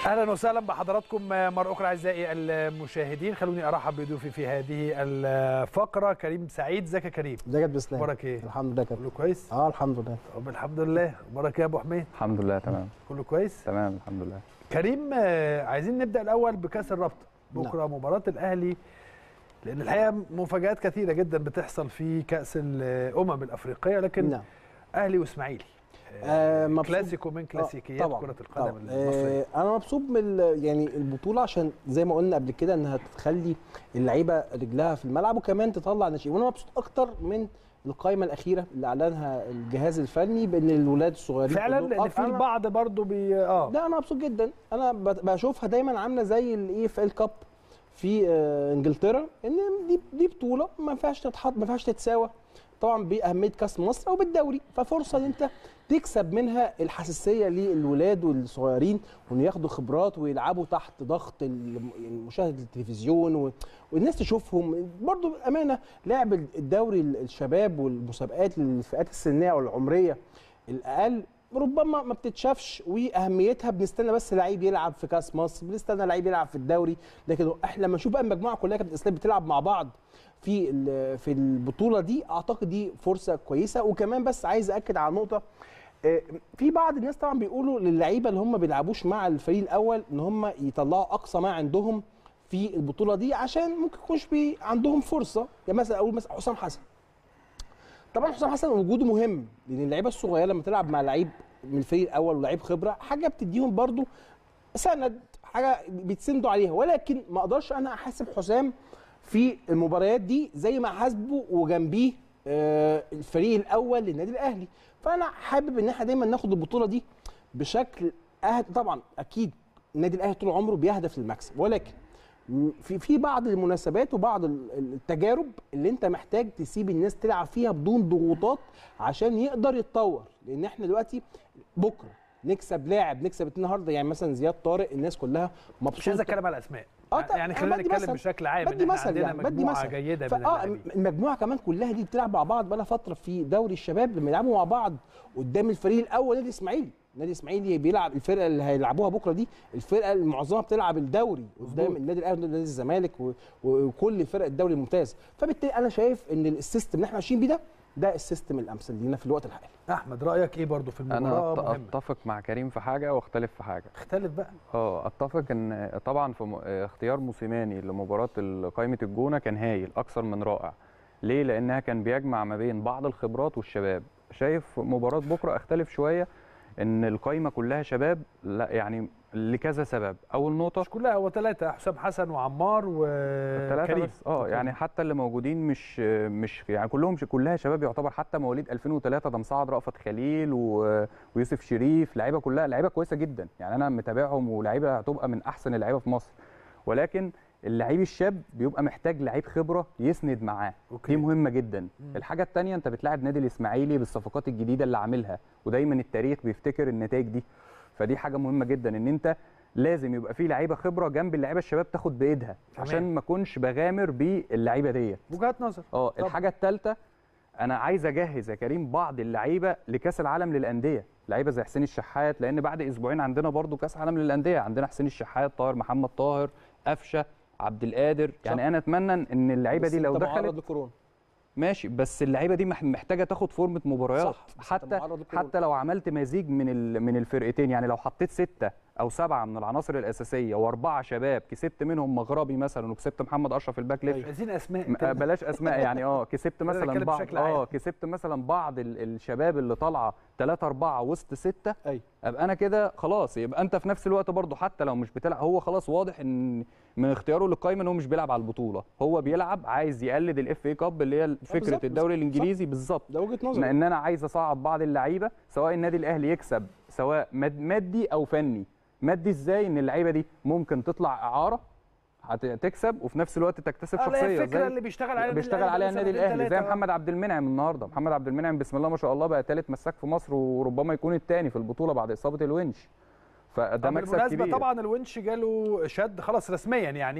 اهلا وسهلا بحضراتكم مره اخرى اعزائي المشاهدين خلوني ارحب بضيوفي في هذه الفقره كريم سعيد ازيك يا كريم ازيك يا بسلام اخبارك ايه الحمد لله كله كابتن كويس اه الحمد لله طب الحمد لله اخبارك ايه يا ابو حميد الحمد لله تمام كله كويس تمام الحمد لله كريم آه، عايزين نبدا الاول بكاس الرابطه بكره مباراه الاهلي لان الحقيقه مفاجات كثيره جدا بتحصل في كاس الامم الافريقيه لكن نعم اهلي واسماعيلي آه، مبسوط- كلاسيكو من كلاسيكيات طبعاً، كره طبعاً. القدم المصريه آه انا مبسوط من ال- يعني البطوله عشان زي ما قلنا قبل كده انها تخلي اللعيبه رجلها في الملعب وكمان تطلع ناشئين وانا مبسوط اكتر من القائمه الاخيره اللي اعلنها الجهاز الفني بان الولاد الصغيرين فعلا كلهم- لان آه، في فعلاً. البعض برضو بي اه لا انا مبسوط جدا انا ب- بشوفها دايما عامله زي الاي اف ال كاب في آه، انجلترا ان دي دي بطوله ما فيهاش تتحط ما فيهاش تتساوى طبعا باهميه كاس مصر او بالدوري ففرصه ان انت تكسب منها الحساسيه للولاد والصغيرين وان ياخدوا خبرات ويلعبوا تحت ضغط الم- يعني مشاهده التلفزيون و... والناس تشوفهم برضو بامانه لعب الدوري الشباب والمسابقات للفئات السنيه والعمريه الاقل ربما ما بتتشافش واهميتها بنستنى بس لعيب يلعب في كاس مصر بنستنى لعيب يلعب في الدوري لكن احنا لما نشوف بقى المجموعه كلها كابتن اسلام بتلعب مع بعض في ال- في البطوله دي اعتقد دي فرصه كويسه وكمان بس عايز اكد على نقطه آه، في بعض الناس طبعا بيقولوا للعيبه اللي هم بيلعبوش مع الفريق الاول ان هم يطلعوا اقصى ما عندهم في البطوله دي عشان ممكن يكونش بي عندهم فرصه يعني مثلا اقول مثلا حسام حسن طبعا حسام حسن وجوده مهم لان اللعيبه الصغيره لما تلعب مع لعيب من الفريق الاول ولاعيب خبره حاجه بتديهم برضو سند حاجه بيتسندوا عليها ولكن ما اقدرش انا احاسب حسام في المباريات دي زي ما حاسبه وجنبيه آه، الفريق الاول للنادي الاهلي فانا حابب ان احنا دايما ناخد البطوله دي بشكل أهد... طبعا اكيد النادي الاهلي طول عمره بيهدف للمكسب ولكن م- في في بعض المناسبات وبعض ال- التجارب اللي انت محتاج تسيب الناس تلعب فيها بدون ضغوطات عشان يقدر يتطور لان احنا دلوقتي بكره نكسب لاعب نكسب النهارده يعني مثلا زياد طارق الناس كلها مبسوطه مش عايز اتكلم على اسماء آه، طب يعني أنا خلينا بدي نتكلم مثل. بشكل عام بدي ان احنا مثل عندنا يعني بدي مجموعه مثل جيده من فاه اللاعبين المجموعه كمان كلها دي بتلعب مع بعض بقى فتره في دوري الشباب لما يلعبوا مع بعض قدام الفريق الاول نادي الاسماعيلي نادي الاسماعيلي بيلعب الفرقه اللي هيلعبوها بكره دي الفرقه اللي معظمها بتلعب الدوري قدام مظبوط. النادي الاهلي ونادي الزمالك و- وكل فرق الدوري الممتاز فبالتالي انا شايف ان السيستم اللي احنا ماشيين بيه ده ده السيستم الامثل لينا في الوقت الحالي احمد رايك ايه برضو في انا المباراه أت- مهمه اتفق مع كريم في حاجه واختلف في حاجه اختلف بقى اه اتفق ان طبعا في م- اختيار موسيماني لمباراه ال- قائمه الجونه كان هايل اكثر من رائع ليه لانها كان بيجمع ما بين بعض الخبرات والشباب شايف مباراه بكره اختلف شويه ان القائمه كلها شباب لا يعني لكذا سبب اول نقطه مش كلها هو ثلاثه حسام حسن وعمار الثلاثة وكريم بس اه يعني حتى اللي موجودين مش مش يعني كلهم كلها شباب يعتبر حتى مواليد 2003 ده مساعد رأفت خليل و... ويوسف شريف لعيبه كلها لعيبه كويسه جدا يعني انا متابعهم ولاعيبه هتبقى من احسن اللعيبه في مصر ولكن اللعيب الشاب بيبقى محتاج لعيب خبره يسند معاه أوكي. دي مهمه جدا مم. الحاجه الثانيه انت بتلاعب نادي الاسماعيلي بالصفقات الجديده اللي عاملها ودايما التاريخ بيفتكر النتائج دي فدي حاجه مهمه جدا ان انت لازم يبقى في لعيبه خبره جنب اللعيبه الشباب تاخد بايدها تمام. عشان ما اكونش بغامر باللعيبه ديت وجهات نظر اه طبعا. الحاجه الثالثه انا عايز اجهز يا كريم بعض اللعيبه لكاس العالم للانديه لعيبه زي حسين الشحات لان بعد اسبوعين عندنا برضو كاس عالم للانديه عندنا حسين الشحات طاهر محمد طاهر قفشه عبد القادر يعني انا اتمنى ان اللعيبه بس دي لو أنت معرض دخلت لكورونا ماشي بس اللعيبه دي مح- محتاجه تاخد فورمه مباريات صح، بس أنت حتى معرض للكورونا. حتى لو عملت مزيج من ال- من الفرقتين يعني لو حطيت ستة او سبعة من العناصر الاساسيه واربعه شباب كسبت منهم مغربي مثلا وكسبت محمد اشرف الباك ليفت عايزين اسماء م- آه، بلاش اسماء يعني اه كسبت مثلا نتكلم بعض بشكل اه عام. كسبت مثلا بعض ال- الشباب اللي طالعه 3 4 وسط 6 ايوه ابقى انا كده خلاص يبقى انت في نفس الوقت برضو حتى لو مش بتلعب هو خلاص واضح ان من اختياره للقائمه ان هو مش بيلعب على البطوله هو بيلعب عايز يقلد الاف اي كاب اللي هي فكره بالظبط، الدوري بالظبط. الانجليزي بالظبط ده وجهه ان نظري إن انا عايز اصعد بعض اللعيبه سواء النادي الاهلي يكسب سواء ماد- مادي او فني مادي ازاي ان اللعيبه دي ممكن تطلع اعاره هتكسب وفي نفس الوقت تكتسب آه، لا، شخصيه الفكره زي اللي بيشتغل عليها بيشتغل عليها النادي الاهلي زي محمد محمد عبد المنعم النهارده محمد عبد المنعم بسم الله ما شاء الله بقى ثالث مساك في مصر وربما يكون الثاني في البطوله بعد اصابه الونش فده مكسب بالمناسبه كبير طبعا الونش جاله شد خلاص رسميا يعني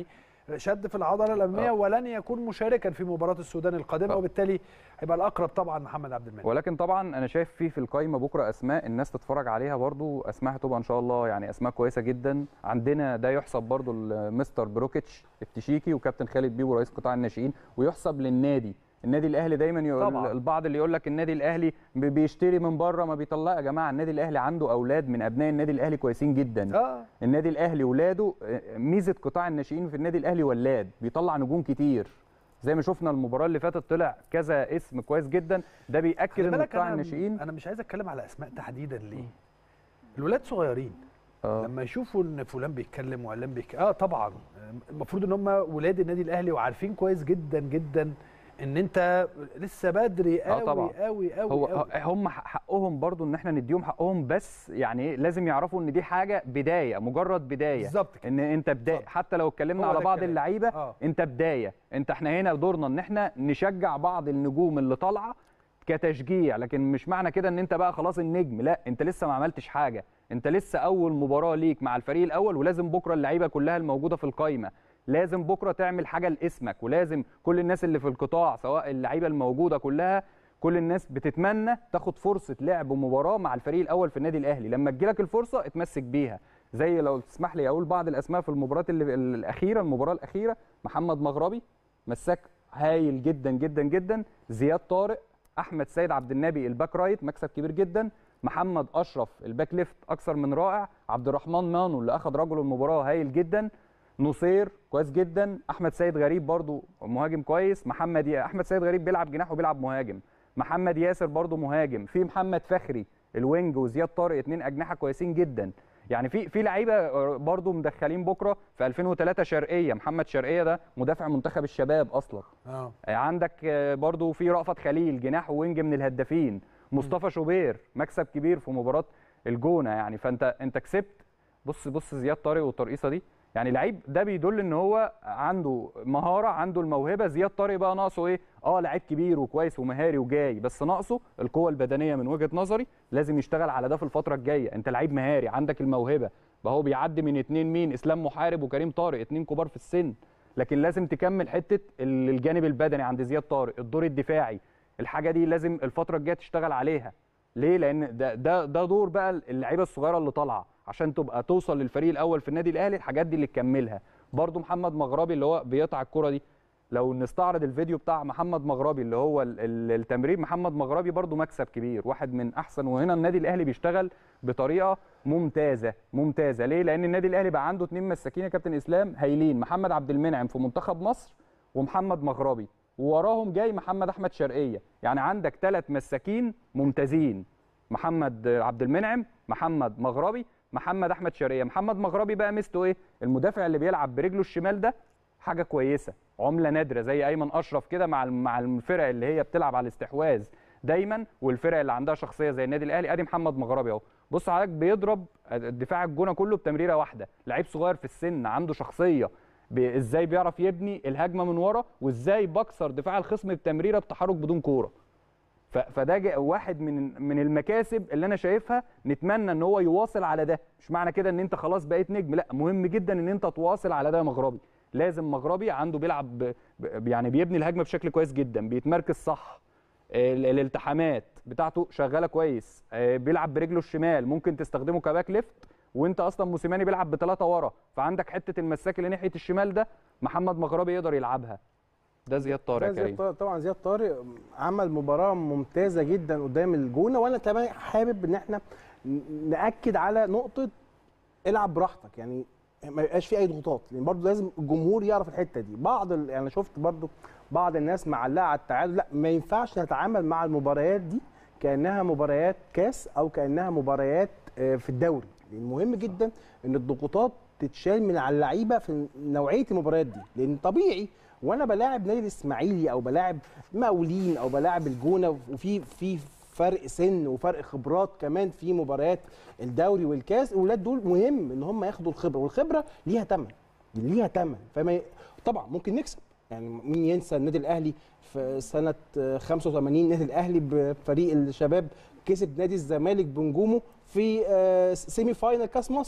شد في العضله الاماميه آه. ولن يكون مشاركا في مباراه السودان القادمه آه. وبالتالي هيبقى الاقرب طبعا محمد عبد المنعم ولكن طبعا انا شايف في في القايمه بكره اسماء الناس تتفرج عليها برضو اسماء هتبقى ان شاء الله يعني اسماء كويسه جدا عندنا ده يحسب برضو لمستر بروكيتش التشيكي وكابتن خالد بيبو رئيس قطاع الناشئين ويحسب للنادي النادي الاهلي دايما يقول طبعاً. البعض اللي يقول لك النادي الاهلي بي- بيشتري من بره ما بيطلع يا جماعه النادي الاهلي عنده اولاد من ابناء النادي الاهلي كويسين جدا اه النادي الاهلي ولاده آه، ميزه قطاع الناشئين في النادي الاهلي ولاد بيطلع نجوم كتير زي ما شفنا المباراه اللي فاتت طلع كذا اسم كويس جدا ده بياكد خلي ان بالك قطاع انا الناشئين انا مش عايز اتكلم على اسماء تحديدا ليه الولاد صغيرين آه. لما يشوفوا ان فلان بيتكلم وعلان بيتكلم اه طبعا المفروض ان هم ولاد النادي الاهلي وعارفين كويس جدا جدا ان انت لسه بدري آه قوي طبعاً. قوي قوي هو قوي. هم حقهم برضو ان احنا نديهم حقهم بس يعني إيه، لازم يعرفوا ان دي حاجه بدايه مجرد بدايه بالظبط كده ان انت بدايه اتفضل. حتى لو اتكلمنا هو على ده بعض الكلام. اللعيبه اه انت بدايه انت احنا هنا دورنا ان احنا نشجع بعض النجوم اللي طالعه كتشجيع لكن مش معنى كده ان انت بقى خلاص النجم لا انت لسه ما عملتش حاجه انت لسه اول مباراه ليك مع الفريق الاول ولازم بكره اللعيبه كلها الموجوده في القايمه لازم بكره تعمل حاجه لاسمك ولازم كل الناس اللي في القطاع سواء اللعيبه الموجوده كلها كل الناس بتتمنى تاخد فرصه لعب مباراه مع الفريق الاول في النادي الاهلي لما تجيلك الفرصه اتمسك بيها زي لو تسمح لي اقول بعض الاسماء في المباراه اللي الاخيره المباراه الاخيره محمد مغربي مساك هايل جدا جدا جدا زياد طارق احمد سيد عبد النبي الباك رايت مكسب كبير جدا محمد اشرف الباك ليفت اكثر من رائع عبد الرحمن مانو اللي اخذ رجل المباراه هايل جدا نصير كويس جدا احمد سيد غريب برضو مهاجم كويس محمد ي... احمد سيد غريب بيلعب جناح وبيلعب مهاجم محمد ياسر برضو مهاجم في محمد فخري الوينج وزياد طارق اتنين اجنحه كويسين جدا يعني في في لعيبه برضو مدخلين بكره في 2003 شرقيه محمد شرقيه ده مدافع منتخب الشباب اصلا اه عندك آه، برضو في رأفت خليل جناح ووينج من الهدافين مصطفى شوبير مكسب كبير في مباراة الجونة يعني فانت انت كسبت بص بص زياد طارق والترقيصة دي يعني لعيب ده بيدل ان هو عنده مهارة عنده الموهبة زياد طارق بقى ناقصه ايه اه لعيب كبير وكويس ومهاري وجاي بس ناقصه القوة البدنية من وجهة نظري لازم يشتغل على ده في الفترة الجاية انت لعيب مهاري عندك الموهبة بقى هو بيعدي من اتنين مين اسلام محارب وكريم طارق اتنين كبار في السن لكن لازم تكمل حته ال- الجانب البدني عند زياد طارق الدور الدفاعي الحاجه دي لازم الفتره الجايه تشتغل عليها ليه لان ده ده ده دور بقى اللعيبه الصغيره اللي طالعه عشان تبقى توصل للفريق الاول في النادي الاهلي الحاجات دي اللي تكملها برضو محمد مغربي اللي هو بيقطع الكره دي لو نستعرض الفيديو بتاع محمد مغربي اللي هو ال- ال- التمرير محمد مغربي برضو مكسب كبير واحد من احسن وهنا النادي الاهلي بيشتغل بطريقه ممتازه ممتازه ليه لان النادي الاهلي بقى عنده اتنين مساكين يا كابتن اسلام هايلين محمد عبد المنعم في منتخب مصر ومحمد مغربي ووراهم جاي محمد احمد شرقيه يعني عندك ثلاث مساكين ممتازين محمد عبد المنعم محمد مغربي محمد احمد شرقيه محمد مغربي بقى ميزته ايه المدافع اللي بيلعب برجله الشمال ده حاجه كويسه عمله نادره زي ايمن اشرف كده مع الم- مع الفرق اللي هي بتلعب على الاستحواذ دايما والفرق اللي عندها شخصيه زي النادي الاهلي ادي محمد مغربي اهو بص حضرتك بيضرب الدفاع الجونه كله بتمريره واحده لعيب صغير في السن عنده شخصيه ب- ازاي بيعرف يبني الهجمه من ورا وازاي بكسر دفاع الخصم بتمريره بتحرك بدون كوره ف- فده جا- واحد من من المكاسب اللي انا شايفها نتمنى ان هو يواصل على ده مش معنى كده ان انت خلاص بقيت نجم لا مهم جدا ان انت تواصل على ده يا مغربي لازم مغربي عنده بيلعب ب... ب... يعني بيبني الهجمه بشكل كويس جدا بيتمركز صح ال- الالتحامات بتاعته شغاله كويس آه، بيلعب برجله الشمال ممكن تستخدمه كباك ليفت وانت اصلا موسيماني بيلعب بثلاثه ورا فعندك حته المساك اللي ناحيه الشمال ده محمد مغربي يقدر يلعبها ده زياد طارق يا زياد كريم طارق طبعا زياد طارق عمل مباراه ممتازه جدا قدام الجونه وانا كمان حابب ان احنا ن- ناكد على نقطه العب براحتك يعني ما يبقاش في اي ضغوطات لان برضه لازم الجمهور يعرف الحته دي بعض ال... يعني شفت برضه بعض الناس معلقه على التعادل لا ما ينفعش نتعامل مع المباريات دي كانها مباريات كاس او كانها مباريات آه، في الدوري لان مهم جدا ان الضغوطات تتشال من على اللعيبه في نوعيه المباريات دي لان طبيعي وانا بلاعب نادي الاسماعيلي او بلاعب مقاولين او بلاعب الجونه وفي في فرق سن وفرق خبرات كمان في مباريات الدوري والكاس الاولاد دول مهم ان هم ياخدوا الخبره والخبره ليها ثمن ليها ثمن فما ي- طبعا ممكن نكسب يعني مين ينسى النادي الاهلي في سنه آه، 85 النادي الاهلي بفريق الشباب كسب نادي الزمالك بنجومه في آه، سيمي فاينل كاس مصر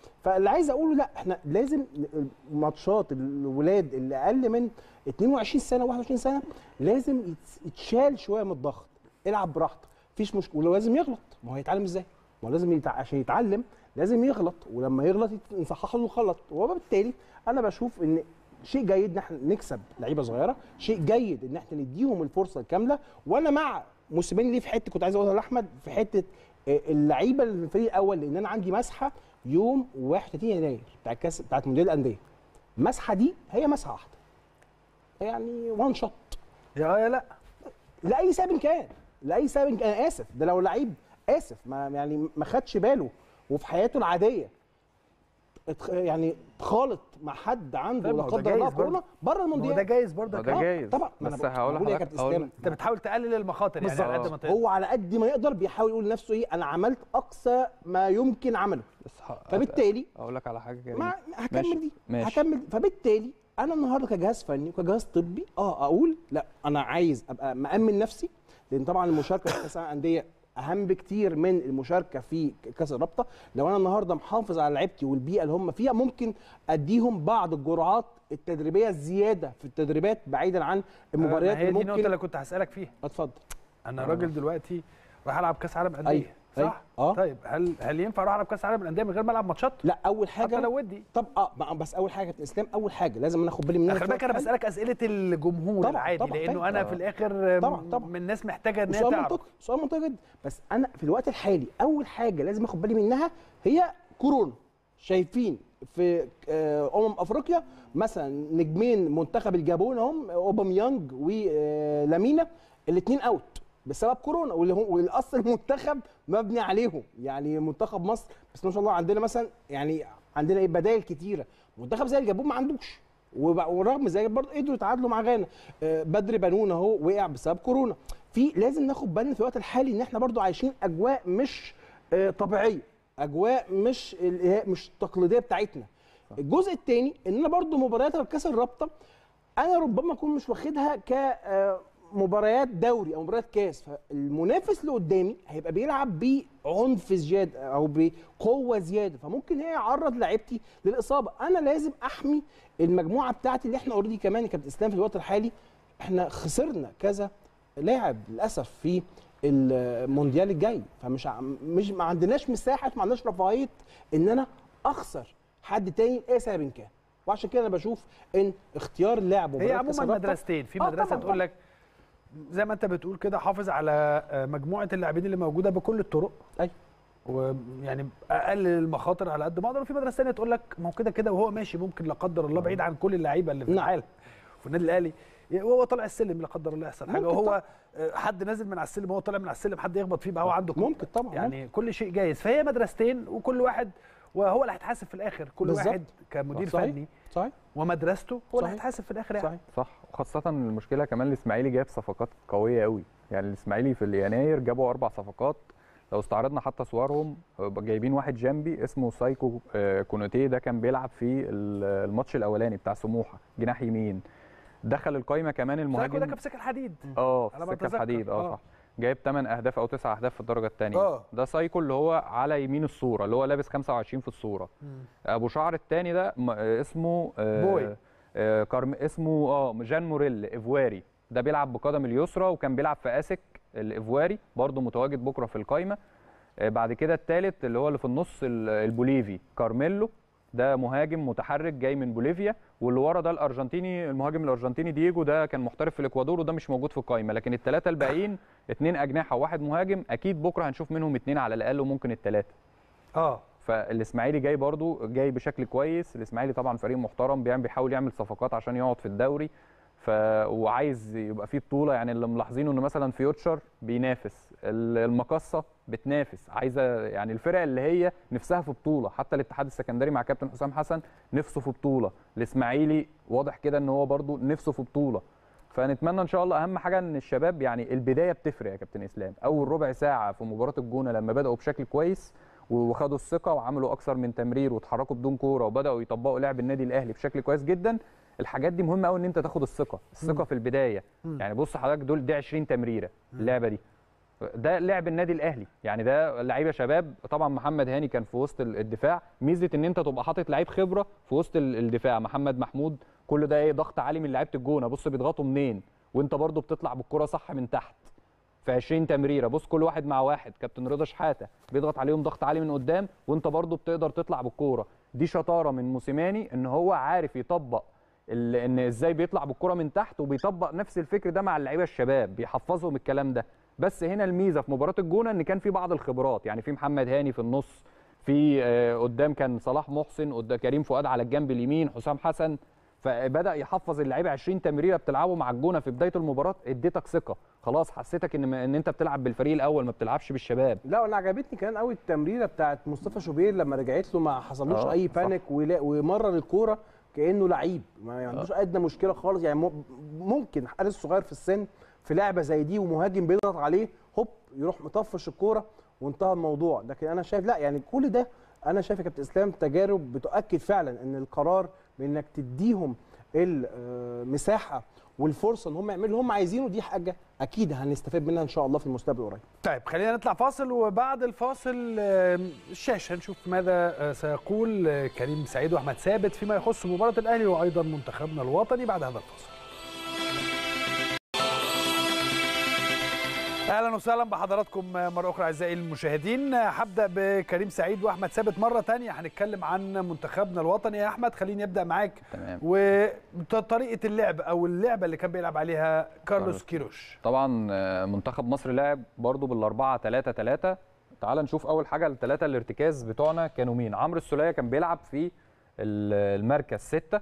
فاللي عايز اقوله لا احنا لازم ماتشات الولاد اللي اقل من 22 سنه 21 سنه لازم يتس- يتشال شويه من الضغط العب براحتك مفيش مشكله ولو لازم يغلط ما هو هيتعلم ازاي ما هو لازم يتع... عشان يتعلم لازم يغلط ولما يغلط يت- نصحح له الغلط وبالتالي انا بشوف ان شيء جيد ان احنا نكسب لعيبه صغيره شيء جيد ان احنا نديهم الفرصه الكامله وانا مع موسيماني ليه في حته كنت عايز اقولها لاحمد في حته آه، اللعيبه اللي في الفريق الاول لان انا عندي مسحه يوم 31 يناير بتاع الكاس بتاعت مونديال الانديه المسحه دي هي مسحه واحده يعني وان شوت يا يا لا لاي سبب كان لاي سبب كان انا اسف ده لو لعيب اسف ما يعني ما خدش باله وفي حياته العاديه اتخ- يعني خالط مع حد عنده طيب لا ما هو ده قدر الله جايز برضه. كورونا بره ما هو ده المونديال جايز برضه ما ده يا كابتن. جايز طبعا ما بس أنا هقول بقول يا لحضرتك كابتن هقول- اسلام انت بتحاول تقلل المخاطر يعني على قد ما بالظبط تقدر هو على قد ما يقدر بيحاول يقول لنفسه ايه انا عملت اقصى ما يمكن عمله بس ه- فبالتالي اقول لك على حاجه كريم ما هكمل ماشي، دي ماشي. هكمل دي. فبالتالي انا النهارده كجهاز فني وكجهاز طبي اه اقول لا انا عايز ابقى مامن نفسي لان طبعا المشاركه في كاس العالم للانديه اهم بكتير من المشاركه في كاس الرابطه لو انا النهارده محافظ على لعيبتي والبيئه اللي هم فيها ممكن اديهم بعض الجرعات التدريبيه الزياده في التدريبات بعيدا عن المباريات ما هي اللي دي النقطه ممكن اللي كنت هسالك فيها اتفضل انا آه. راجل دلوقتي راح العب كاس عالم انديه أيوة، صح أيوة، آه. طيب هل هل ينفع اروح العب كاس عالم الانديه من غير ما العب ماتشات لا اول حتى حاجه لو ودي طب اه ما- بس اول حاجه يا كابتن اسلام اول حاجه لازم انا اخد بالي منها خلي بالك انا في الوقت بسالك اسئله الجمهور طبعاً، العادي طبعاً، لانه طبعاً. انا في الاخر طبعاً، طبعاً. من الناس محتاجه ان هي سؤال تعرف منطقي سؤال منطقي جدا بس انا في الوقت الحالي اول حاجه لازم اخد بالي منها هي كورونا شايفين في آه، امم افريقيا مثلا نجمين منتخب الجابون هم اوباميانج ولامينا الاثنين اوت بسبب كورونا واللي هو والاصل المنتخب مبني عليهم يعني منتخب مصر بس ما شاء الله عندنا مثلا يعني عندنا ايه بدائل كتيره منتخب زي الجابون ما عندوش وب- ورغم ذلك برضه قدروا يتعادلوا مع غانا آه، بدر بنون اهو وقع بسبب كورونا في لازم ناخد بالنا في الوقت الحالي ان احنا برضه عايشين اجواء مش آه، طبيعيه اجواء مش ال- هي- مش التقليديه بتاعتنا الجزء الثاني ان انا برضه مباريات كاس الرابطه انا ربما اكون مش واخدها ك آه، مباريات دوري او مباريات كاس فالمنافس اللي قدامي هيبقى بيلعب بعنف زياده او بقوه زياده فممكن هي يعرض لعيبتي للاصابه انا لازم احمي المجموعه بتاعتي اللي احنا اوريدي كمان يا كابتن اسلام في الوقت الحالي احنا خسرنا كذا لاعب للاسف في المونديال الجاي فمش ع- مش ما عندناش مساحه ما عندناش رفاهيه ان انا اخسر حد تاني اي سبب كان وعشان كده انا بشوف ان اختيار اللاعب هي ومباراة كأس عموما الرابطة- مدرستين في آه مدرسه طبعاً، تقول لك زي ما انت بتقول كده حافظ على آه، مجموعه اللاعبين اللي موجوده بكل الطرق أيوة. ويعني اقلل المخاطر على قد ما اقدر وفي مدرسه ثانيه تقول لك ما هو كده كده وهو ماشي ممكن لا قدر الله بعيد عن كل اللعيبه اللي في نعم. العالم في النادي الاهلي وهو طالع السلم لا قدر الله يحصل حاجه ممكن وهو آه، حد نازل من على السلم وهو طالع من على السلم حد يخبط فيه بقى هو عنده ممكن طبعا يعني كل شيء جايز فهي مدرستين وكل واحد وهو اللي هيتحاسب في الاخر كل بالظبط. واحد كمدير صحيح. فني صحيح ومدرسته هو اللي صحيح. هيتحاسب في الاخر يعني صحيح صح وخاصة المشكلة كمان الإسماعيلي جايب صفقات قوية قوي يعني الإسماعيلي في يناير جابوا أربع صفقات لو استعرضنا حتى صورهم آه، جايبين واحد جنبي اسمه سايكو آه، كونوتيه ده كان بيلعب في ال- الماتش الأولاني بتاع سموحة جناح يمين دخل القايمة كمان سايكو ده المهاجم كان في سكه الحديد اه على في ما سكة أتذكر. الحديد اه آه. صح جايب 8 اهداف او 9 اهداف في الدرجه الثانيه آه. ده سايكو اللي هو على يمين الصوره اللي هو لابس 25 في الصوره ابو شعر الثاني ده م- آه، اسمه آه، بوي. آه كارم اسمه اه جان موريل ايفواري ده بيلعب بقدم اليسرى وكان بيلعب في اسك الايفواري برضه متواجد بكره في القايمه آه بعد كده الثالث اللي هو اللي في النص ال- البوليفي كارميلو ده مهاجم متحرك جاي من بوليفيا واللي ورا ده الارجنتيني المهاجم الارجنتيني دييجو ده كان محترف في الاكوادور وده مش موجود في القايمه لكن الثلاثه الباقيين اثنين اجنحه وواحد مهاجم اكيد بكره هنشوف منهم اثنين على الاقل وممكن الثلاثه اه فالاسماعيلي جاي برضو جاي بشكل كويس الاسماعيلي طبعا فريق محترم بيعمل بيحاول يعمل صفقات عشان يقعد في الدوري ف وعايز يبقى فيه بطوله يعني اللي ملاحظينه انه مثلا فيوتشر بينافس ال- المقصه بتنافس عايزه يعني الفرق اللي هي نفسها في بطوله حتى الاتحاد السكندري مع كابتن حسام حسن نفسه في بطوله الاسماعيلي واضح كده ان هو برضو نفسه في بطوله فنتمنى ان شاء الله اهم حاجه ان الشباب يعني البدايه بتفرق يا كابتن اسلام اول ربع ساعه في مباراه الجونه لما بداوا بشكل كويس وخدوا الثقه وعملوا اكثر من تمرير واتحركوا بدون كوره وبداوا يطبقوا لعب النادي الاهلي بشكل كويس جدا الحاجات دي مهمه قوي ان انت تاخد الثقه الثقه في البدايه مم. يعني بص حضرتك دول دي 20 تمريره اللعبه دي ده لعب النادي الاهلي يعني ده لعيبه شباب طبعا محمد هاني كان في وسط ال- الدفاع ميزه ان انت تبقى حاطط لعيب خبره في وسط ال- الدفاع محمد محمود كل ده ايه ضغط عالي من لعيبه الجونه بص بيضغطوا منين وانت برضو بتطلع بالكره صح من تحت في 20 تمريره بص كل واحد مع واحد كابتن رضا شحاته بيضغط عليهم ضغط عالي من قدام وانت برضو بتقدر تطلع بالكوره دي شطاره من موسيماني ان هو عارف يطبق ال- ان ازاي بيطلع بالكره من تحت وبيطبق نفس الفكر ده مع اللعيبه الشباب بيحفظهم الكلام ده بس هنا الميزه في مباراه الجونه ان كان في بعض الخبرات يعني في محمد هاني في النص في آه، قدام كان صلاح محسن قدام كريم فؤاد على الجنب اليمين حسام حسن فبدا يحفظ اللعيبه 20 تمريره بتلعبوا مع الجونه في بدايه المباراه اديتك ثقه خلاص حسيتك ان ان انت بتلعب بالفريق الاول ما بتلعبش بالشباب لا انا عجبتني كمان قوي التمريره بتاعت مصطفى شوبير لما رجعت له ما حصلوش آه، اي صح. بانيك ولا- ومرر الكوره كانه لعيب ما عندوش ادنى مشكله خالص يعني م- ممكن حارس صغير في السن في لعبه زي دي ومهاجم بيضغط عليه هوب يروح مطفش الكوره وانتهى الموضوع لكن انا شايف لا يعني كل ده انا شايف يا كابتن اسلام تجارب بتؤكد فعلا ان القرار بانك تديهم المساحه والفرصه ان هم يعملوا اللي هم عايزينه دي حاجه اكيد هنستفاد منها ان شاء الله في المستقبل القريب طيب خلينا نطلع فاصل وبعد الفاصل آه، الشاشه نشوف ماذا آه، سيقول آه، كريم سعيد واحمد ثابت فيما يخص مباراه الاهلي وايضا منتخبنا الوطني بعد هذا الفاصل اهلا وسهلا بحضراتكم مره اخرى اعزائي المشاهدين هبدا بكريم سعيد واحمد ثابت مره تانية هنتكلم عن منتخبنا الوطني يا احمد خليني ابدا معاك تمام وطريقه اللعب او اللعبه اللي كان بيلعب عليها كارلوس كارلوس. كيروش طبعا آه، منتخب مصر لعب برضو بالأربعة 3 3 تعال نشوف أول حاجة الثلاثة الارتكاز بتوعنا كانوا مين عمرو السولية كان بيلعب في ال- المركز ستة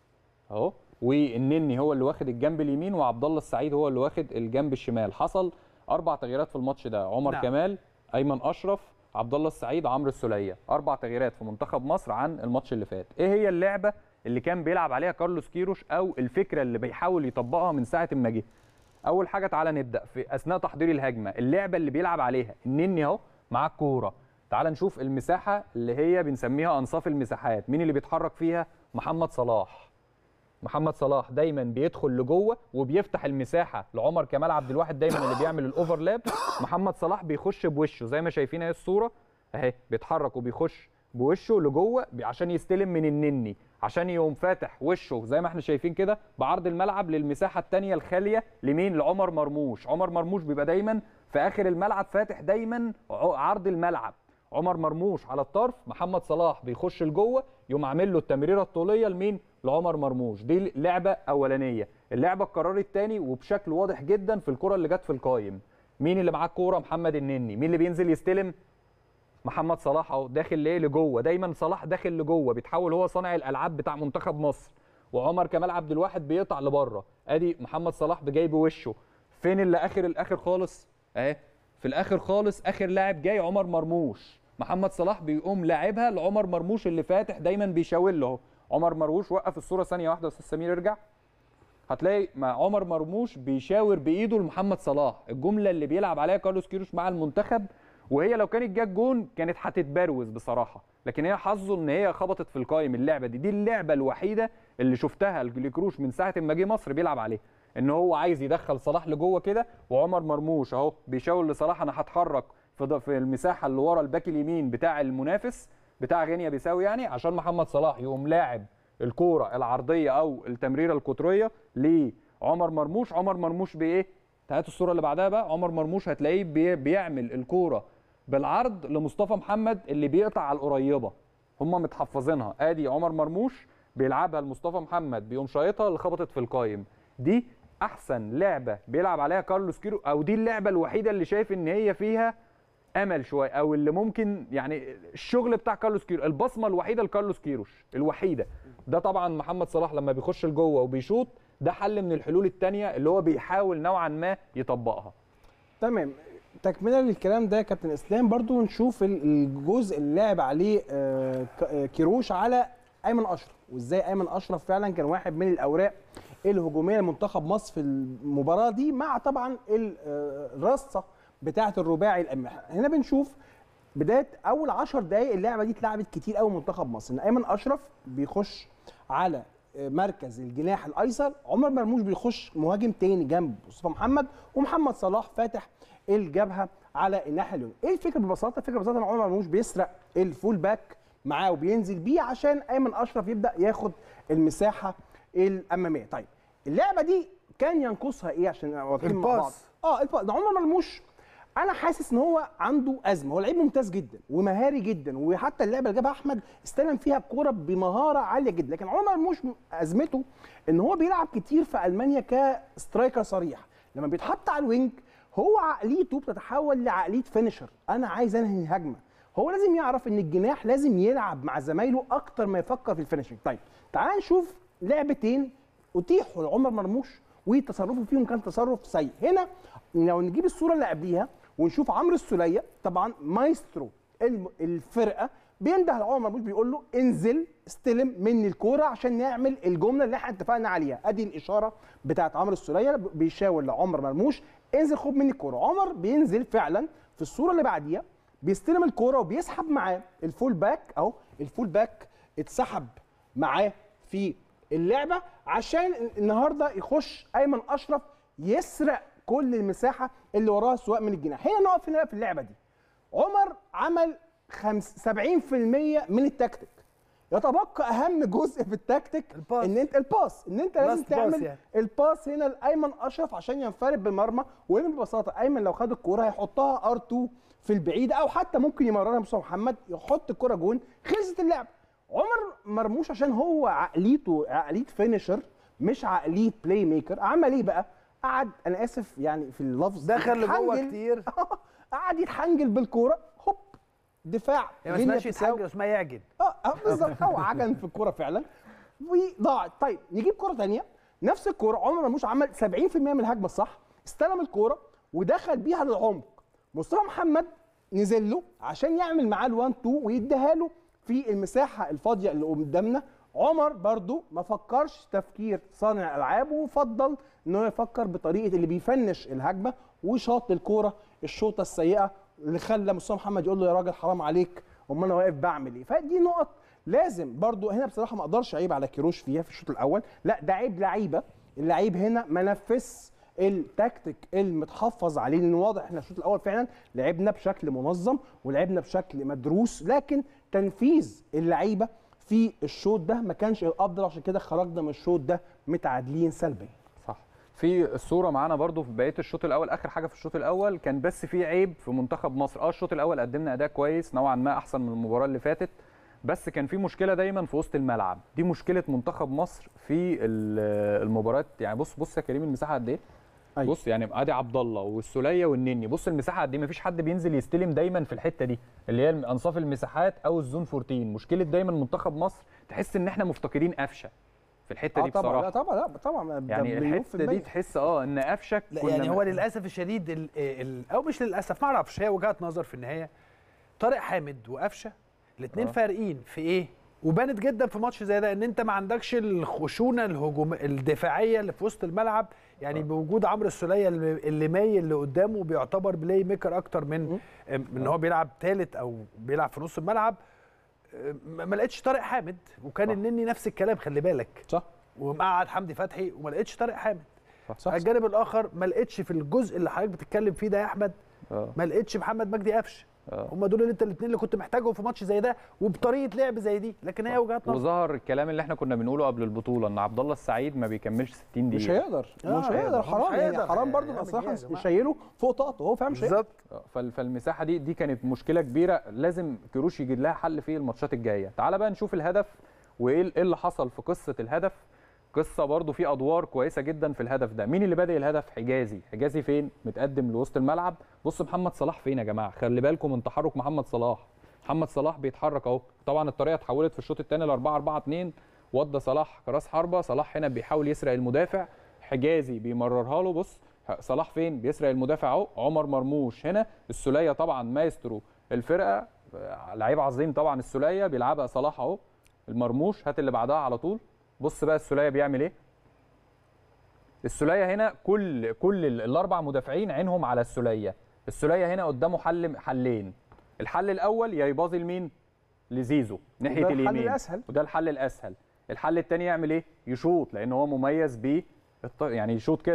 أهو والنني هو اللي واخد الجنب اليمين وعبد الله السعيد هو اللي واخد الجنب الشمال حصل أربع تغييرات في الماتش ده عمر نعم. نعم. كمال أيمن أشرف عبد الله السعيد عمرو السولية أربع تغييرات في منتخب مصر عن الماتش اللي فات إيه هي اللعبة اللي كان بيلعب عليها كارلوس كيروش أو الفكرة اللي بيحاول يطبقها من ساعة ما جه اول حاجه تعالى نبدا في اثناء تحضير الهجمه اللعبه اللي بيلعب عليها النني اهو معاه الكوره تعالى نشوف المساحه اللي هي بنسميها انصاف المساحات مين اللي بيتحرك فيها محمد صلاح محمد صلاح دايما بيدخل لجوه وبيفتح المساحه لعمر كمال عبد الواحد دايما اللي بيعمل الاوفرلاب محمد صلاح بيخش بوشه زي ما شايفين اهي الصوره اهي بيتحرك وبيخش بوشه لجوه بي- عشان يستلم من النني عشان يقوم فاتح وشه زي ما احنا شايفين كده بعرض الملعب للمساحه الثانيه الخاليه لمين لعمر مرموش عمر مرموش بيبقى دايما في اخر الملعب فاتح دايما ع- عرض الملعب عمر مرموش على الطرف محمد صلاح بيخش لجوه يقوم عامل له التمريره الطوليه لمين لعمر مرموش دي لعبه اولانيه اللعبه اتكررت تاني وبشكل واضح جدا في الكره اللي جت في القايم مين اللي معاه الكوره محمد النني مين اللي بينزل يستلم محمد صلاح اهو داخل ليه لجوه دايما صلاح داخل لجوه بيتحول هو صانع الالعاب بتاع منتخب مصر وعمر كمال عبد الواحد بيقطع لبره ادي محمد صلاح بجايب وشه فين اللي اخر الاخر خالص اهي في الاخر خالص اخر لاعب جاي عمر مرموش محمد صلاح بيقوم لاعبها لعمر مرموش اللي فاتح دايما بيشاور له اهو عمر مرموش وقف الصوره ثانيه واحده يا استاذ سمير ارجع هتلاقي مع عمر مرموش بيشاور بايده لمحمد صلاح الجمله اللي بيلعب عليها كارلوس كيروش مع المنتخب وهي لو كانت جت جون كانت هتتبروز بصراحه لكن هي حظه ان هي خبطت في القايم اللعبه دي دي اللعبه الوحيده اللي شفتها لكروش من ساعه ما جه مصر بيلعب عليها ان هو عايز يدخل صلاح لجوه كده وعمر مرموش اهو بيشاور لصلاح انا هتحرك في ض- في المساحه اللي ورا الباك اليمين بتاع المنافس بتاع غينيا بيساوي يعني عشان محمد صلاح يقوم لاعب الكوره العرضيه او التمريره القطريه لعمر مرموش عمر مرموش بايه هات الصوره اللي بعدها بقى عمر مرموش هتلاقيه بي- بيعمل الكوره بالعرض لمصطفى محمد اللي بيقطع على القريبه هم متحفظينها ادي عمر مرموش بيلعبها لمصطفى محمد بيقوم شايطها اللي خبطت في القايم دي احسن لعبه بيلعب عليها كارلوس كيرو او دي اللعبه الوحيده اللي شايف ان هي فيها امل شويه او اللي ممكن يعني الشغل بتاع كارلوس كيروش البصمه الوحيده لكارلوس كيروش الوحيده ده طبعا محمد صلاح لما بيخش لجوه وبيشوط ده حل من الحلول الثانيه اللي هو بيحاول نوعا ما يطبقها تمام تكمله للكلام ده يا كابتن اسلام برضو نشوف ال- الجزء اللي لعب عليه آه، ك- آه، كيروش على ايمن اشرف وازاي ايمن اشرف فعلا كان واحد من الاوراق الهجوميه لمنتخب مصر في المباراه دي مع طبعا ال- آه، الرصه بتاعه الرباعي الامح هنا بنشوف بدايه اول 10 دقائق اللعبه دي اتلعبت كتير قوي منتخب مصر ان ايمن اشرف بيخش على مركز الجناح الايسر عمر مرموش بيخش مهاجم تاني جنب مصطفى محمد ومحمد صلاح فاتح الجبهه على الناحيه اليمين ايه الفكره ببساطه الفكره ببساطه ان عمر مرموش بيسرق الفول باك معاه وبينزل بيه عشان ايمن اشرف يبدا ياخد المساحه الاماميه طيب اللعبه دي كان ينقصها ايه عشان واضحين مع بعض الباص. اه الباص ده عمر مرموش انا حاسس ان هو عنده ازمه هو لعيب ممتاز جدا ومهاري جدا وحتى اللعبه اللي جابها احمد استلم فيها الكوره بمهاره عاليه جدا لكن عمر مرموش ازمته ان هو بيلعب كتير في المانيا كسترايكر صريح لما بيتحط على الوينج هو عقليته بتتحول لعقليه فينيشر انا عايز انهي هجمه هو لازم يعرف ان الجناح لازم يلعب مع زمايله اكتر ما يفكر في الفينيشنج طيب تعال نشوف لعبتين اتيحوا لعمر مرموش وتصرفه فيهم كان تصرف سيء هنا لو نجيب الصوره اللي قبليها ونشوف عمرو السوليه طبعا مايسترو الم- الفرقه بينده لعمر مرموش بيقول له انزل استلم مني الكوره عشان نعمل الجمله اللي احنا اتفقنا عليها ادي الاشاره بتاعت عمرو السوليه بيشاور لعمر مرموش انزل خد مني الكوره عمر بينزل فعلا في الصوره اللي بعديها بيستلم الكوره وبيسحب معاه الفول باك اهو الفول باك اتسحب معاه في اللعبه عشان النهارده يخش ايمن اشرف يسرق كل المساحه اللي وراها سواء من الجناح هنا نقف هنا في اللعبه دي عمر عمل خمس 70% من التكتيك يتبقى اهم جزء في التكتيك الباس. ان انت الباس ان انت لازم Last pass تعمل يعني. الباس هنا لايمن اشرف عشان ينفرد بالمرمى وهنا ببساطه ايمن لو خد الكوره هيحطها ار2 في البعيد او حتى ممكن يمررها مصطفى محمد يحط الكوره جون خلصت اللعب عمر مرموش عشان هو عقليته عقليه فينيشر مش عقليه بلاي ميكر عمل ايه بقى؟ قعد انا اسف يعني في اللفظ دخل لجوه يتحنجل. كتير قعد يتحنجل بالكوره هوب دفاع هي ما غينيا اسمهاش بيساو. يتحجج اسمها يعجن اه آه، بالظبط هو عجن في الكوره فعلا وضاعت طيب نجيب كوره ثانيه نفس الكوره عمر مرموش عمل 70% من الهجمه الصح استلم الكوره ودخل بيها للعمق مصطفى محمد نزل له عشان يعمل معاه ال1 2 ويديها له في المساحه الفاضيه اللي قدامنا عمر برضو ما فكرش تفكير صانع العاب وفضل ان هو يفكر بطريقه اللي بيفنش الهجمه وشاط الكوره الشوطه السيئه اللي خلى مصطفى محمد يقول له يا راجل حرام عليك امال انا واقف بعمل ايه فدي نقط لازم برضو هنا بصراحه ما اقدرش اعيب على كيروش فيها في الشوط الاول لا ده عيب لعيبه اللعيب هنا ما نفذش التكتيك المتحفظ عليه لان واضح احنا الشوط الاول فعلا لعبنا بشكل منظم ولعبنا بشكل مدروس لكن تنفيذ اللعيبه في الشوط ده ما كانش الافضل عشان كده خرجنا من الشوط ده متعادلين سلبيا صح في الصوره معانا برضو في بقيه الشوط الاول اخر حاجه في الشوط الاول كان بس في عيب في منتخب مصر اه الشوط الاول قدمنا اداء كويس نوعا ما احسن من المباراه اللي فاتت بس كان في مشكله دايما في وسط الملعب دي مشكله منتخب مصر في ال- المباريات يعني بص بص يا كريم المساحه قد ايه أيوة. بص يعني ادي عبد الله والسوليه والنني بص المساحه قد ايه مفيش حد بينزل يستلم دايما في الحته دي اللي هي انصاف المساحات او الزون 14 مشكله دايما منتخب مصر تحس ان احنا مفتقدين قفشه في الحته اه دي طبعا لا بصراحه طبعا لا طبعا ده يعني مليون في الحته دي المية. تحس اه ان قفشك لا كنا يعني هو م- للاسف الشديد ال ال او مش للاسف ما اعرفش هي وجهه نظر في النهايه طارق حامد وقفشه الاثنين آه. فارقين في ايه وبانت جدا في ماتش زي ده ان انت ما عندكش الخشونه الهجوم الدفاعيه اللي في وسط الملعب يعني آه. بوجود عمرو السوليه اللي اللي مايل اللي قدامه بيعتبر بلاي ميكر اكتر من من ان هو بيلعب ثالث او بيلعب في نص الملعب ما ما لقيتش طارق حامد وكان صح. النني نفس الكلام خلي بالك صح ومقعد حمدي فتحي وما لقيتش طارق حامد صح على الجانب الاخر ما لقيتش في الجزء اللي حضرتك بتتكلم فيه ده يا احمد اه ما لقيتش محمد مجدي قفشه آه. هم دول اللي انت الاثنين اللي كنت محتاجهم في ماتش زي ده وبطريقه لعب زي دي لكن هي وجهات نظر وظهر الكلام اللي احنا كنا بنقوله قبل البطوله ان عبد الله السعيد ما بيكملش 60 مش دقيقه هيقدر آه، مش هيقدر. هيقدر مش حرام يعني هيقدر. حرام برضه هيعمل يبقى صراحه إيه يا جماعة؟ نشيله فوق طاقته هو فعلا مش هيقدر بالظبط آه، فال- فالمساحه دي دي كانت مشكله كبيره لازم كروش يجد لها حل في الماتشات الجايه تعال بقى نشوف الهدف وايه ال- إيه اللي حصل في قصه الهدف قصه برضو في ادوار كويسه جدا في الهدف ده مين اللي بادئ الهدف حجازي حجازي فين متقدم لوسط الملعب بص محمد صلاح فين يا جماعه خلي بالكم من تحرك محمد صلاح محمد صلاح بيتحرك اهو طبعا الطريقه اتحولت في الشوط الثاني ل 4 4 2 ودى صلاح كراس حربه صلاح هنا بيحاول يسرق المدافع حجازي بيمررها له بص صلاح فين بيسرق المدافع اهو عمر مرموش هنا السوليه طبعا مايسترو الفرقه آه، لعيب عظيم طبعا السوليه بيلعبها صلاح اهو المرموش هات اللي بعدها على طول بص بقى السوليه بيعمل ايه السوليه هنا كل كل ال- الاربع مدافعين عينهم على السوليه السوليه هنا قدامه حل حلين الحل الاول يا يباظي لمين لزيزو ناحيه وده الحل اليمين الأسهل. وده الحل الاسهل الحل الثاني يعمل ايه يشوط لان هو مميز ب يعني يشوط كده اهو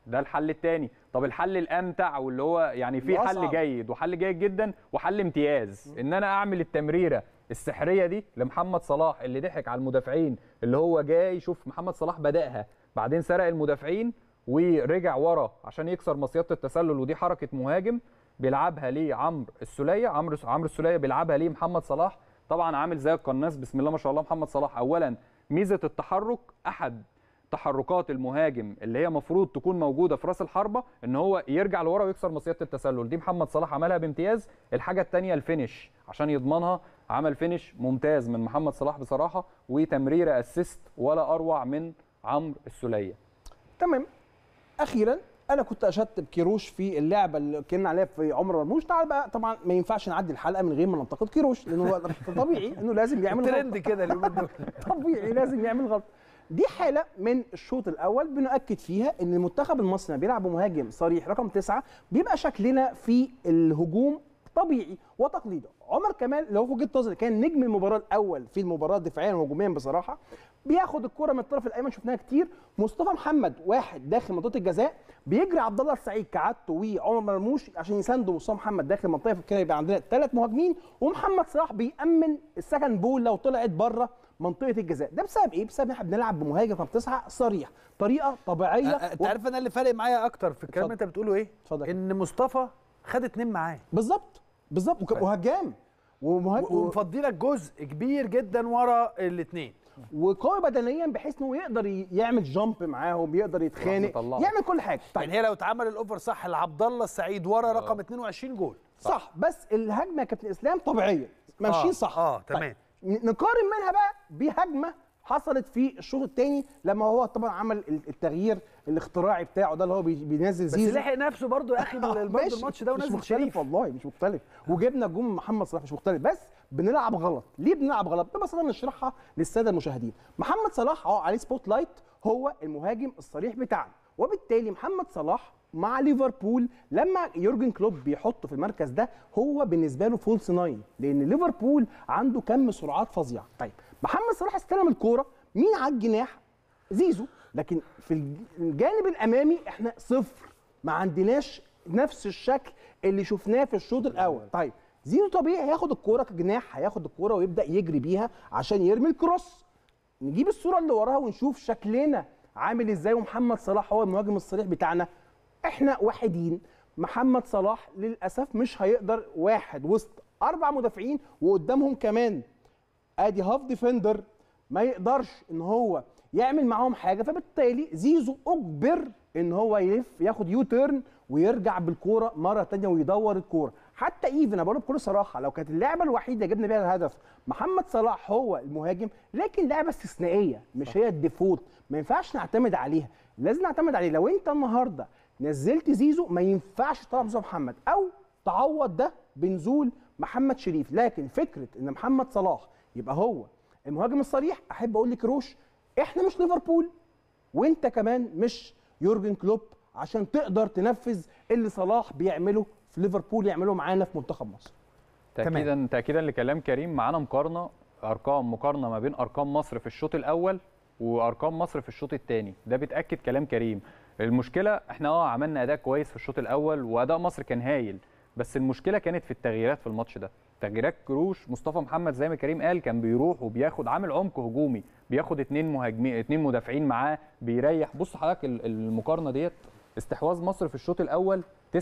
ده الحل الثاني طب الحل الامتع واللي هو يعني في حل الأصعب. جيد وحل جيد جدا وحل امتياز ان انا اعمل التمريره السحريه دي لمحمد صلاح اللي ضحك على المدافعين اللي هو جاي شوف محمد صلاح بداها بعدين سرق المدافعين ورجع ورا عشان يكسر مصيده التسلل ودي حركه مهاجم بيلعبها ليه عمرو السوليه عمرو عمرو السوليه بيلعبها ليه محمد صلاح طبعا عامل زي القناص بسم الله ما شاء الله محمد صلاح اولا ميزه التحرك احد تحركات المهاجم اللي هي مفروض تكون موجوده في راس الحربه ان هو يرجع لورا ويكسر مصيده التسلل دي محمد صلاح عملها بامتياز الحاجه الثانيه الفينش عشان يضمنها عمل فينش ممتاز من محمد صلاح بصراحه وتمريره اسيست ولا اروع من عمرو السوليه تمام اخيرا انا كنت اشدت بكيروش في اللعبه اللي اتكلمنا عليها في عمر مرموش تعال بقى طبعا ما ينفعش نعدي الحلقه من غير ما ننتقد كيروش لانه هو طبيعي انه لازم يعمل غلطه ترند كده اليومين دول طبيعي لازم يعمل غلطه دي حاله من الشوط الاول بنؤكد فيها ان المنتخب المصري لما بيلعب بمهاجم صريح رقم تسعة بيبقى شكلنا في الهجوم طبيعي وتقليدي عمر كمال لو في وجهه نظري كان نجم المباراه الاول في المباراه دفاعيا وهجوميا بصراحه بياخد الكره من الطرف الايمن شفناها كتير مصطفى محمد واحد داخل منطقه الجزاء بيجري عبد الله السعيد كعادته وعمر مرموش عشان يساندوا مصطفى محمد داخل المنطقه فكده يبقى عندنا ثلاث مهاجمين ومحمد صلاح بيامن السكند بول لو طلعت بره منطقه الجزاء ده بسبب ايه بسبب ان احنا بنلعب بمهاجم رقم تسعة صريح طريقه طبيعيه انت عارف انا اللي فارق معايا اكتر في الكلام اللي اتفضل. انت بتقوله ايه اتفضل. ان مصطفى خد اتنين معاه بالظبط بالظبط وك- وهجام ومهاجم ومفضي لك جزء كبير جدا ورا الاثنين وقوي بدنيا بحيث انه يقدر ي- يعمل جامب معاهم يقدر يتخانق مطلعه. يعمل كل حاجه يعني هي لو اتعمل الاوفر صح لعبد الله السعيد ورا رقم 22 جول صح بس الهجمه يا كابتن اسلام طبيعيه ماشيين آه، صح آه، تمام. ن- نقارن منها بقى بهجمه حصلت في الشوط الثاني لما هو طبعا عمل ال- التغيير الاختراعي بتاعه ده اللي هو بي- بينزل بس زيزو لحق نفسه برضه يا اخي آه، برضه ماشي. الماتش ده مش ونزل مختلف شريف والله مش مختلف وجبنا جون من محمد صلاح مش مختلف بس بنلعب غلط ليه بنلعب غلط ببساطه نشرحها للساده المشاهدين محمد صلاح اه عليه سبوت لايت هو المهاجم الصريح بتاعنا وبالتالي محمد صلاح مع ليفربول لما يورجن كلوب بيحطه في المركز ده هو بالنسبه له فولس ناين لان ليفربول عنده كم سرعات فظيعه طيب محمد صلاح استلم الكوره مين على الجناح زيزو لكن في الج- الجانب الامامي احنا صفر ما عندناش نفس الشكل اللي شفناه في الشوط الاول طيب زيزو طبيعي هياخد الكوره كجناح هياخد الكوره ويبدا يجري بيها عشان يرمي الكروس نجيب الصوره اللي وراها ونشوف شكلنا عامل ازاي ومحمد صلاح هو المهاجم الصريح بتاعنا احنا واحدين محمد صلاح للاسف مش هيقدر واحد وسط اربع مدافعين وقدامهم كمان ادي هاف ديفندر ما يقدرش ان هو يعمل معاهم حاجه فبالتالي زيزو اجبر ان هو يلف ياخد يو تيرن ويرجع بالكوره مره تانية ويدور الكوره حتى ايفن انا بقول بكل صراحه لو كانت اللعبه الوحيده جبنا بيها الهدف محمد صلاح هو المهاجم لكن لعبه استثنائيه مش هي الديفولت ما ينفعش نعتمد عليها لازم نعتمد عليه لو انت النهارده نزلت زيزو ما ينفعش تلعب مصطفى محمد او تعوض ده بنزول محمد شريف لكن فكره ان محمد صلاح يبقى هو المهاجم الصريح احب اقول لك روش احنا مش ليفربول وانت كمان مش يورجن كلوب عشان تقدر تنفذ اللي صلاح بيعمله في ليفربول يعمله معانا في منتخب مصر تاكيدا تاكيدا لكلام كريم معانا مقارنه ارقام مقارنه ما بين ارقام مصر في الشوط الاول وارقام مصر في الشوط الثاني ده بتاكد كلام كريم المشكله احنا اه عملنا اداء كويس في الشوط الاول واداء مصر كان هايل بس المشكله كانت في التغييرات في الماتش ده تغييرات كروش مصطفى محمد زي ما كريم قال كان بيروح وبياخد عامل عمق هجومي بياخد اتنين مهاجمين اتنين مدافعين معاه بيريح بص حضرتك ال- المقارنه ديت استحواذ مصر في الشوط الاول 69%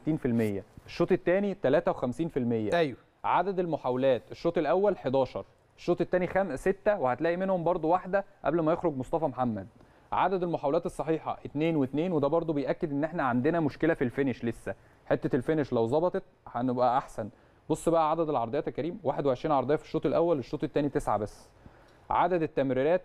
الشوط الثاني 53% ايوه عدد المحاولات الشوط الاول 11 الشوط الثاني خم... 6 وهتلاقي منهم برضو واحده قبل ما يخرج مصطفى محمد عدد المحاولات الصحيحه 2 و2 وده برضو بياكد ان احنا عندنا مشكله في الفينش لسه حته الفينش لو ظبطت هنبقى احسن بص بقى عدد العرضيات يا كريم 21 عرضيه في الشوط الاول الشوط الثاني 9 بس عدد التمريرات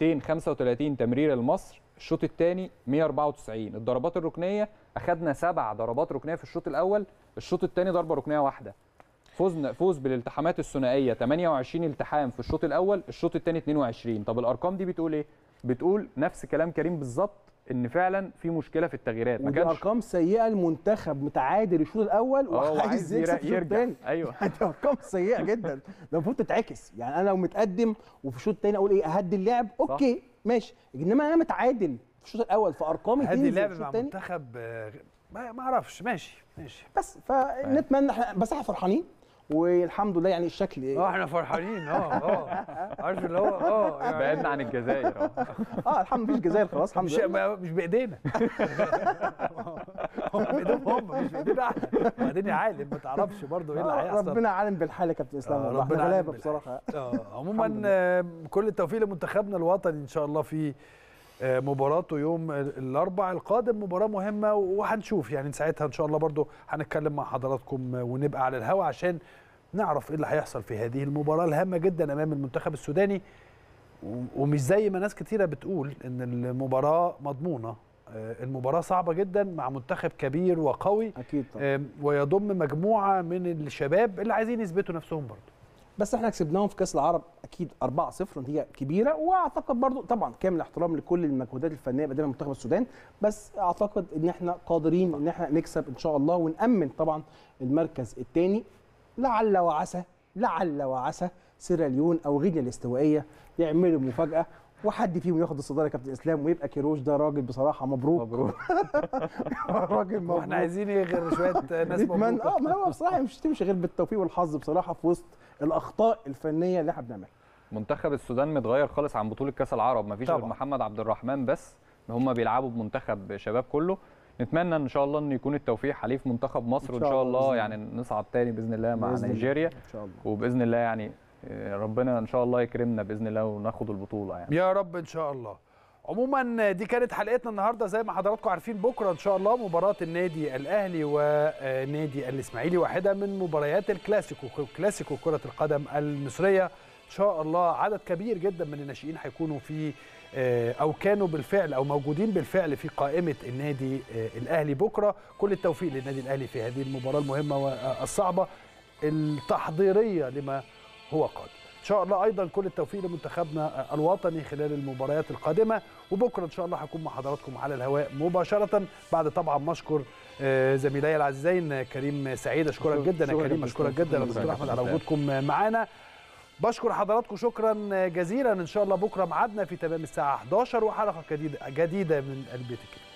235 تمريره لمصر الشوط الثاني 194 الضربات الركنيه اخذنا سبع ضربات ركنيه في الشوط الاول الشوط الثاني ضربه ركنيه واحده فوزنا فوز بالالتحامات الثنائيه 28 التحام في الشوط الاول الشوط الثاني 22 طب الارقام دي بتقول ايه بتقول نفس كلام كريم بالظبط ان فعلا في مشكله في التغييرات ما ودي كانش ارقام سيئه المنتخب متعادل الشوط الاول اه وعايز وعايز يكسب يرا- الشوط يرجع الثاني ايوه دي ارقام سيئه جدا ده المفروض تتعكس يعني انا لو متقدم وفي الشوط الثاني اقول ايه اهدي اللعب اوكي ماشي انما انا متعادل في الشوط الاول في ارقام هذه تنزل لعبه الشوط مع الثاني منتخب آه، ما ما اعرفش ماشي ماشي بس فنتمنى احنا بس احنا فرحانين والحمد لله يعني الشكل اه احنا فرحانين اه اه عارف اللي هو اه يعني بعدنا عن الجزائر اه اه الحمد لله الجزائر خلاص الحمد مش لله ما- مش بايدينا هم بايديهم هم مش بايدينا احنا وبعدين يا عالم ما تعرفش برضه ايه اللي آه، هيحصل ربنا عالم بالحال يا كابتن اسلام آه، والله احنا ربنا عالم غلابه بالحال. بصراحه اه الحمد عموما لله. آه، كل التوفيق لمنتخبنا الوطني ان شاء الله في آه، مباراته يوم ال- الاربع القادم مباراه مهمه وهنشوف يعني ساعتها ان شاء الله برضو هنتكلم مع حضراتكم آه، ونبقى على الهوا عشان نعرف ايه اللي هيحصل في هذه المباراه الهامه جدا امام المنتخب السوداني و- ومش زي ما ناس كتيره بتقول ان المباراه مضمونه آه، المباراه صعبه جدا مع منتخب كبير وقوي اكيد طبعا آه، ويضم مجموعه من الشباب اللي عايزين يثبتوا نفسهم برضو بس احنا كسبناهم في كاس العرب اكيد 4-0 نتيجه كبيره واعتقد برضو طبعا كامل الاحترام لكل المجهودات الفنيه اللي قدمها منتخب السودان بس اعتقد ان احنا قادرين ان احنا نكسب ان شاء الله ونامن طبعا المركز الثاني لعل وعسى لعل وعسى سيراليون او غينيا الاستوائيه يعملوا مفاجاه وحد فيهم ياخد الصداره يا كابتن اسلام ويبقى كيروش ده راجل بصراحه مبروك مبروك راجل مبروك واحنا عايزين ايه غير شويه ناس نتمنى مبروكه اه ما هو بصراحه مش تمشي غير بالتوفيق والحظ بصراحه في وسط الاخطاء الفنيه اللي احنا بنعملها منتخب السودان متغير خالص عن بطوله كاس العرب مفيش غير طبعا. محمد عبد الرحمن بس ان هم بيلعبوا بمنتخب شباب كله نتمنى ان شاء الله ان يكون التوفيق حليف منتخب مصر إن وان شاء شاء الله الله بإذن يعني نصعد تاني باذن الله مع بإذن الله. نيجيريا ان شاء الله وباذن الله يعني آه، ربنا ان شاء الله يكرمنا باذن الله وناخد البطوله يعني يا رب ان شاء الله عموما دي كانت حلقتنا النهارده زي ما حضراتكم عارفين بكره ان شاء الله مباراه النادي الاهلي ونادي الاسماعيلي واحده من مباريات الكلاسيكو كلاسيكو كره القدم المصريه ان شاء الله عدد كبير جدا من الناشئين هيكونوا في آه، او كانوا بالفعل او موجودين بالفعل في قائمه النادي آه، الاهلي بكره كل التوفيق للنادي الاهلي في هذه المباراه المهمه والصعبه التحضيريه لما هو قادم ان شاء الله ايضا كل التوفيق لمنتخبنا الوطني خلال المباريات القادمه وبكره ان شاء الله هكون مع حضراتكم على الهواء مباشره بعد طبعا ما اشكر آه، زميلي العزيزين كريم سعيد اشكرك شكراً- جدا يا شكراً كريم جداً. اشكرك شكراً جدا يا جداً. دكتور احمد على شكراً. وجودكم معانا بشكر حضراتكم شكرا جزيلا ان شاء الله بكره ميعادنا في تمام الساعه 11 وحلقه جديده جديده من البيت الكبير